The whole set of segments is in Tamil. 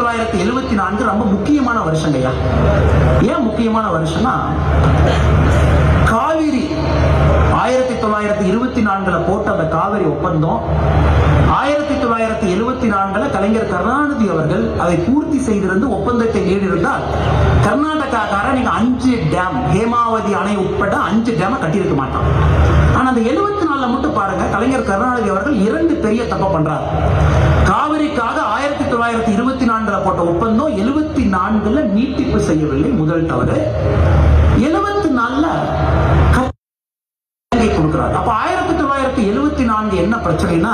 தொள்ளாயிரத்தி எழுபத்தி நான்கு ரொம்ப முக்கியமான வருஷங்கய்யா ஏன் முக்கியமான வருஷம்னா காவிரி ஆயிரத்தி தொள்ளாயிரத்தி இருபத்தி நான்குல போட்ட அந்த காவிரி ஒப்பந்தம் ஆயிரத்தி தொள்ளாயிரத்தி எழுபத்தி நான்குல கலைஞர் கருணாநிதி அவர்கள் அதை பூர்த்தி செய்திருந்து ஒப்பந்தத்தை நீடிருந்தால் கர்நாடகாக்காரன் நீங்க அஞ்சு டேம் ஹேமாவதி அணை உட்பட அஞ்சு டேம கட்டியிருக்க மாட்டான் ஆனா அந்த எழுபத்தி நாலுல மட்டும் பாருங்க கலைஞர் கருணாநிதி அவர்கள் இரண்டு பெரிய தப்ப பண்றார் காவிரிக்காக ஆயிரத்தி தொள்ளாயிரத்தி இருபத்தி நான்குல போட்ட ஒப்பந்தம் எழுபத்தி நான்குல நீட்டிப்பு செய்யவில்லை முதல் தவறு எழுபத்தி நாலுல இலங்கை கொடுக்கிறார் அப்ப ஆயிரத்தி தொள்ளாயிரத்தி எழுபத்தி நான்கு என்ன பிரச்சனைனா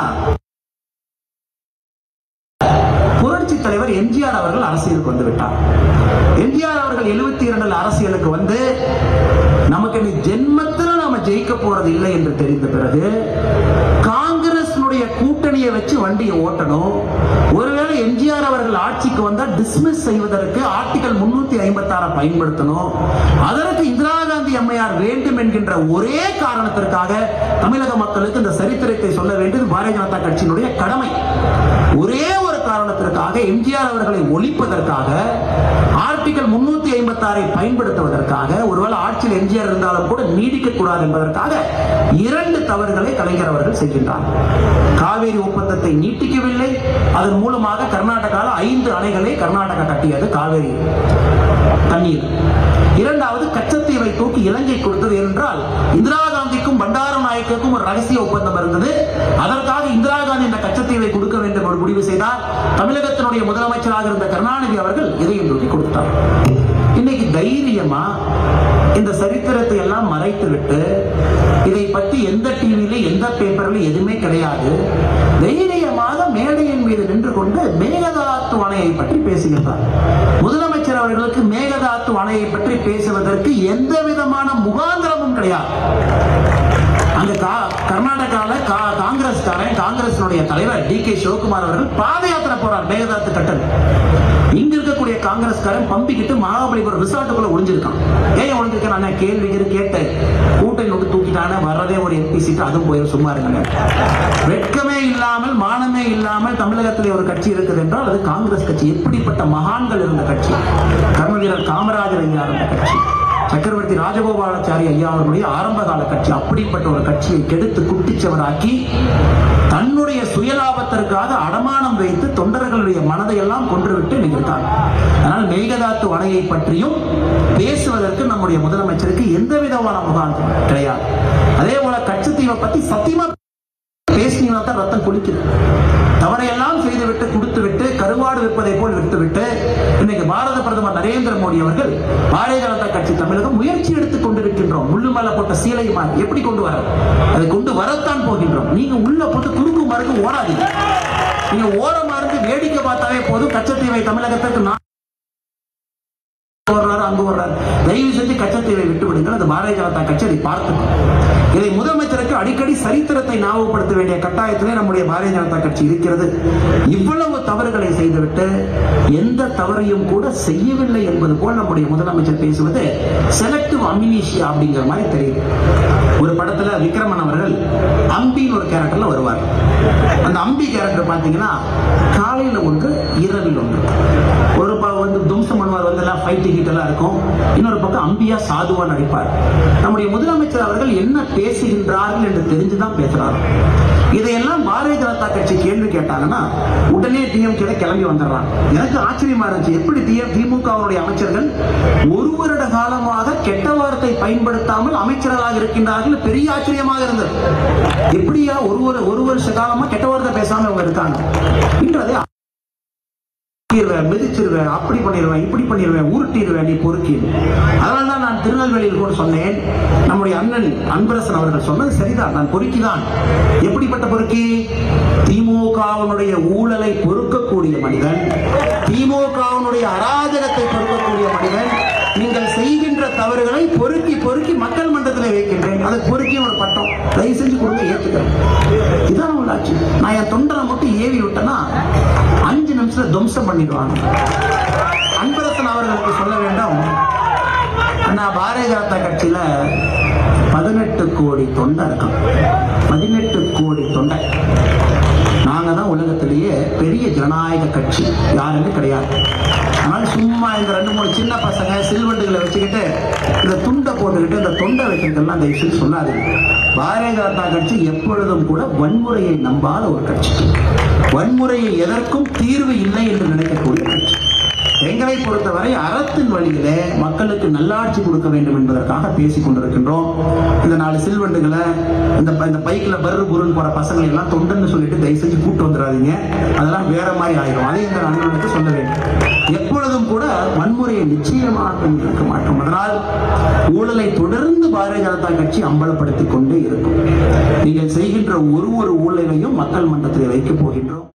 புரட்சி தலைவர் எம்ஜிஆர் அவர்கள் அரசியலுக்கு வந்து விட்டார் எம்ஜிஆர் அவர்கள் எழுபத்தி இரண்டுல அரசியலுக்கு வந்து நமக்கு நீ ஜென்மத்துல நாம ஜெயிக்க போறது இல்லை என்று தெரிந்த பிறகு காங்கிரஸ்னுடைய கூட்டணியை வச்சு வண்டியை ஓட்டணும் ஒருவேளை எம்ஜிஆர் அவர்கள் ஆட்சிக்கு வந்தா டிஸ்மிஸ் செய்வதற்கு ஆர்டிகல் முன்னூத்தி ஐம்பத்தி ஆறை பயன்படுத்தணும் அதற்கு இந்திரா காந்தி அம்மையார் வேண்டும் என்கின்ற ஒரே காரணத்திற்காக தமிழக மக்களுக்கு இந்த சரித்திரத்தை சொல்ல வேண்டியது பாரதிய ஜனதா கட்சியினுடைய கடமை ஒரே ஒரு காரணத்திற்காக எம்ஜிஆர் அவர்களை ஒழிப்பதற்காக ஆர்டிகல் முன்னூத்தி ஐம்பத்தி ஆறை பயன்படுத்துவதற்காக ஒருவேளை ஆட்சியில் எம்ஜிஆர் இருந்தாலும் கூட நீடிக்க கூடாது என்பதற்காக இரண்டு தவறுகளை கலைஞர் அவர்கள் செய்கின்றார் காவேரி ஒப்பந்தத்தை நீட்டிக்கவில்லை அதன் மூலமாக கர்நாடகாவில் ஐந்து அணைகளை கர்நாடகா கட்டியது காவேரி தண்ணீர் இரண்டாவது கச்சத்தீவை தூக்கி இலங்கை கொடுத்தது என்றால் இந்திரா காந்திக்கும் பண்டார நாயக்குக்கும் ஒரு ரகசிய ஒப்பந்தம் இருந்தது அதற்காக இந்திரா காந்தி இந்த கச்சத்தீவை கொடுக்க வேண்டும் என்று முடிவு செய்தார் தமிழகத்தினுடைய முதலமைச்சராக இருந்த கருணாநிதி அவர்கள் இதையும் தூக்கி கொடுத்தார் இன்னைக்கு தைரியமா இந்த சரித்திரத்தை எல்லாம் மறைத்து விட்டு இதை பற்றி எந்த டிவியில எந்த பேப்பர்ல எதுவுமே கிடையாது தைரியமாக மேடையின் மீது நின்று கொண்டு மேகதாத்து அணையை பற்றி பேசுகின்றார் முதலமைச்சர் அவர்களுக்கு மேகதாத்து அணையை பற்றி பேசுவதற்கு எந்த விதமான முகாந்திரமும் கிடையாது அங்க கா- கர்நாடகால கா- காங்கிரஸ்காரன் காங்கிரசினுடைய தலைவர் டி கே சிவகுமார் அவர்கள் பாத யாத்திரை போறார் மேகதாத்து கட்டல் இங்க இருக்கக்கூடிய காங்கிரஸ்காரன் பம்பிக்கிட்டு மகாபலிபுரம் ரிசார்ட்டுக்குள்ள ஒளிஞ்சிருக்கான் ஏன் ஒளிஞ்சிருக்கான் நான் கேள்வி இரு கேட்டேன் கூட்டணி விட்டு தூக்கிட்டானே வர்றதே ஒரு எம்பி சீட் அதுவும் போயிடும் சும்மா இருங்க வெட்கமே இல்லாமல் மானமே இல்லாமல் தமிழகத்திலே ஒரு கட்சி இருக்குது என்றால் அது காங்கிரஸ் கட்சி எப்படிப்பட்ட மகான்கள் இருந்த கட்சி கர்மவீரர் காமராஜர் ஐயா இருந்த கட்சி சக்கரவர்த்தி ராஜகோபாலாச்சாரி ஐயா அவர்களுடைய ஆரம்ப கால கட்சி அப்படிப்பட்ட ஒரு கட்சியை கெடுத்து குட்டிச்சவராக்கி தன்னுடைய சுயலாபத்திற்காக அடமானம் வைத்து தொண்டர்களுடைய மனதை எல்லாம் கொன்றுவிட்டு நிகழ்த்தார் அதனால் மேகதாத்து அணையை பற்றியும் பேசுவதற்கு நம்முடைய முதலமைச்சருக்கு எந்த விதமான முகாந்திரம் கிடையாது அதே போல கச்சத்தீவை பத்தி சத்தியமா பேசினீங்கன்னா தான் ரத்தம் குளிக்குது தவறையெல்லாம் செய்துவிட்டு கொடுத்துவிட்டு கருவாடு விற்பதை போல் விட்டுவிட்டு இன்னைக்கு பாரத பிரதமர் நரேந்திர மோடி அவர்கள் பாரதிய ஜனதா கட்சி தமிழகம் முயற்சி எடுத்துக் கொண்டிருக்கின்றோம் முள்ளு மேல போட்ட சீலை மாதிரி எப்படி கொண்டு வர அதை கொண்டு வரத்தான் போகின்றோம் நீங்க உள்ள போட்டு குறுக்கு மறுக்கு ஓடாதீங்க நீங்க ஓரமா இருந்து வேடிக்கை பார்த்தாவே போதும் கச்சத்தீவை தமிழகத்திற்கு நான் வர்றாரு அங்கு வர்றாரு தயவு செஞ்சு கச்சத்தீவை விட்டு விடுங்கள் அது பாரதிய ஜனதா கட்சி அதை பார்த்துக்கும் இதை முதலமைச்சருக்கு அடிக்கடி சரித்திரத்தை ஞாபகப்படுத்த வேண்டிய கட்டாயத்திலே நம்முடைய பாரதிய ஜனதா கட்சி இருக்கிறது இவ்வளவு தவறுகளை செய்துவிட்டு எந்த தவறையும் கூட செய்யவில்லை என்பது போல் நம்முடைய முதலமைச்சர் பேசுவது செலக்டிவ் அமினிஷியா அப்படிங்கிற மாதிரி தெரியுது ஒரு படத்துல விக்ரமன் அவர்கள் அம்பின்னு ஒரு கேரக்டர்ல வருவார் அந்த அம்பி கேரக்டர் பாத்தீங்கன்னா காலையில ஒன்று இரவில் ஒன்று ஒரு பக்கம் வந்து தும்சம் பண்ணுவார் வந்து எல்லாம் ஃபைட் டிக்கெட் எல்லாம் இருக்கும் இன்னொரு பக்கம் அம்பியா சாதுவா நடிப்பார் நம்முடைய முதலமைச்சர் அவர்கள் என்ன பேசுகின்றார்கள் என்று தெரிஞ்சுதான் பேசுறாரு இதையெல்லாம் பாரதிய ஜனதா கட்சி கேள்வி கேட்டாங்கன்னா உடனே டிஎம்கே கிளம்பி வந்துடுறாங்க எனக்கு ஆச்சரியமா இருந்துச்சு எப்படி திமுகவுடைய அமைச்சர்கள் ஒரு வருட காலமாக கெட்ட வார்த்தை பயன்படுத்தாமல் அமைச்சர்களாக இருக்கின்றார்கள் பெரிய ஆச்சரியமாக இருந்தது எப்படியா ஒரு ஒரு ஒரு வருஷ காலமா கெட்ட வார்த்தை பேசாம அவங்க இருக்காங்க என்றதை பண்ணிடுவேன் மிதிச்சிருவேன் அப்படி பண்ணிடுவேன் இப்படி பண்ணிடுவேன் உருட்டிடுவேன் நீ பொறுக்கி அதனால தான் நான் திருநெல்வேலியில் கூட சொன்னேன் நம்முடைய அண்ணன் அன்பரசன் அவர்கள் சொன்னது சரிதான் நான் பொறுக்கிதான் எப்படிப்பட்ட பொறுக்கி திமுகவினுடைய ஊழலை பொறுக்கக்கூடிய மனிதன் திமுகவினுடைய அராஜகத்தை பொறுக்கக்கூடிய மனிதன் நீங்கள் செய்கின்ற தவறுகளை பொறுக்கி பொறுக்கி மக்கள் மன்றத்தில் வைக்கின்றேன் அதை பொறுக்கி ஒரு பட்டம் தயவு செஞ்சு கொடுங்க ஏற்றுக்கிறேன் இதான் உள்ளாச்சு நான் என் தொண்டரை மட்டும் ஏவி விட்டேன்னா அஞ்சு நிமிஷத்துல துவம்சம் பண்ணிடுவாங்க அன்பரசன் அவர்களுக்கு சொல்ல வேண்டும் அண்ணா பாரதிய ஜனதா கட்சியில பதினெட்டு கோடி தொண்டை இருக்கான் பதினெட்டு கோடி தொண்டை நாங்க தான் உலகத்திலேயே பெரிய ஜனநாயக கட்சி யாருன்னு கிடையாது அதனால சும்மா இந்த ரெண்டு மூணு சின்ன பசங்க சில்வண்டுகளை வச்சுக்கிட்டு இந்த துண்டை போட்டுக்கிட்டு இந்த தொண்டை வைக்கிறதெல்லாம் தயவு செய்து சொல்லாதீங்க பாரதிய ஜனதா கட்சி எப்பொழுதும் கூட வன்முறையை நம்பாத ஒரு கட்சி வன்முறையை எதற்கும் தீர்வு இல்லை என்று நினைக்கக்கூடிய கட்சி எங்களை பொறுத்தவரை அறத்தின் வழியிலே மக்களுக்கு நல்லாட்சி கொடுக்க வேண்டும் என்பதற்காக பேசிக் கொண்டிருக்கின்றோம் இந்த நாலு சில்வண்டுகளை இந்த ப- இந்த பைக்கில் பர்ரு புருன்னு போற பசங்களை எல்லாம் தொண்டுன்னு சொல்லிட்டு தயவு செஞ்சு கூட்டு வந்துடாதீங்க அதெல்லாம் வேற மாதிரி ஆயிரும் அதை இந்த அண்ணனுக்கு சொல்ல வேண்டும் எப்பொழுதும் கூட வன்முறையை நிச்சயமாக இருக்க மாட்டோம் அதனால் ஊழலை தொடர்ந்து பாரதிய ஜனதா கட்சி அம்பலப்படுத்திக் கொண்டே இருக்கும் நீங்கள் செய்கின்ற ஒரு ஒரு ஊழலையும் மக்கள் மன்றத்தில் வைக்கப் போகின்றோம்